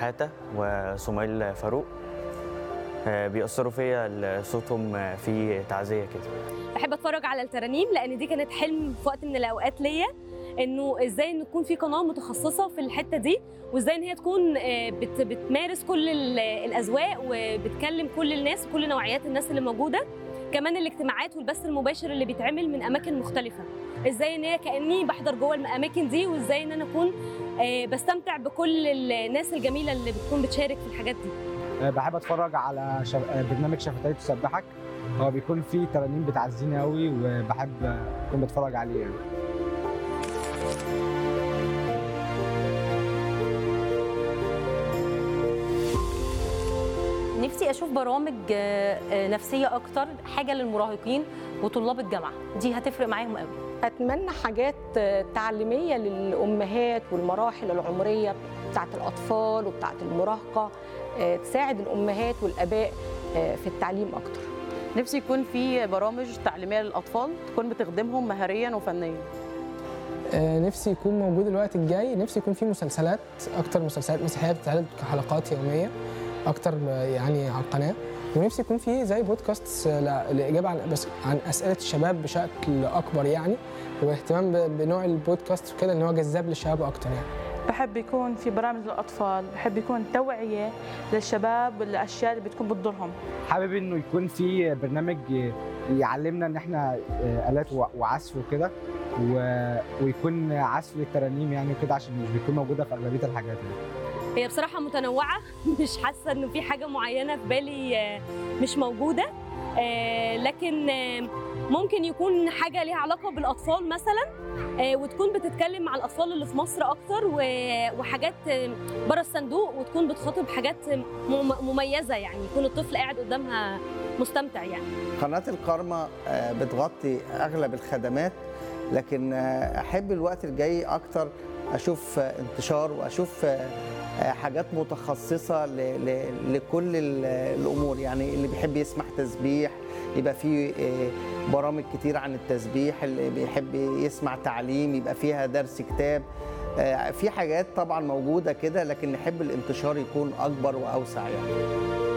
شحاته وسميل فاروق آه، بيأثروا فيا ال- صوتهم آه، في تعزيه كده بحب اتفرج على الترانيم لان دي كانت حلم في وقت من الاوقات ليا انه ازاي ان تكون في قناه متخصصه في الحته دي وازاي ان هي تكون آه، بت بتمارس كل ال- الاذواق وبتكلم كل الناس وكل نوعيات الناس اللي موجوده كمان الاجتماعات والبث المباشر اللي بيتعمل من اماكن مختلفه ازاي ان هي كاني بحضر جوه الاماكن دي وازاي ان انا اكون آه، بستمتع بكل الناس الجميله اللي بتكون بتشارك في الحاجات دي آه، بحب اتفرج على شف... آه، برنامج شفتي تسبحك هو بيكون فيه ترانيم بتعزيني قوي وبحب آه، اكون بتفرج عليه يعني نفسي اشوف برامج آه، آه، نفسيه اكتر حاجه للمراهقين وطلاب الجامعه دي هتفرق معاهم قوي أتمنى حاجات تعليمية للأمهات والمراحل العمرية بتاعت الأطفال وبتاعت المراهقة آه، تساعد الأمهات والآباء آه، في التعليم أكتر نفسي يكون في برامج تعليميه للاطفال تكون بتخدمهم مهاريا وفنيا آه، نفسي يكون موجود الوقت الجاي نفسي يكون في مسلسلات اكتر مسلسلات مسيحيه بتتعرض كحلقات يوميه اكتر ما- يعني على القناه ونفسي يكون في زي بودكاست الاجابه عن بس عن اسئله الشباب بشكل اكبر يعني واهتمام ب- بنوع البودكاست وكده ان هو جذاب للشباب اكتر يعني بحب يكون في برامج للأطفال بحب يكون توعية للشباب بالأشياء اللي بتكون بتضرهم حابب انه يكون في برنامج ي- يعلمنا ان احنا آه، الات وع- وعزف وكده و... ويكون عزف للترانيم يعني وكده عشان مش بيكون موجوده في اغلبيه الحاجات يعني. هي بصراحة متنوعة مش حاسة إنه في حاجة معينة في بالي آه، مش موجودة آه، لكن آه، ممكن يكون حاجة ليها علاقة بالأطفال مثلا آه، وتكون بتتكلم مع الأطفال اللي في مصر أكتر و- وحاجات آه، بره الصندوق وتكون بتخاطب حاجات مم- مميزة يعني يكون الطفل قاعد قدامها مستمتع يعني قناة الكارما آه، بتغطي أغلب الخدمات لكن آه، أحب الوقت الجاي أكتر أشوف آه، انتشار وأشوف آه، آه، حاجات متخصصة ل- ل- لكل ال- الأمور يعني اللي بيحب يسمع تسبيح يبقى في آه، برامج كتير عن التسبيح اللي بيحب يسمع تعليم يبقى فيها درس كتاب آه، في حاجات طبعا موجودة كده لكن نحب الانتشار يكون أكبر وأوسع يعني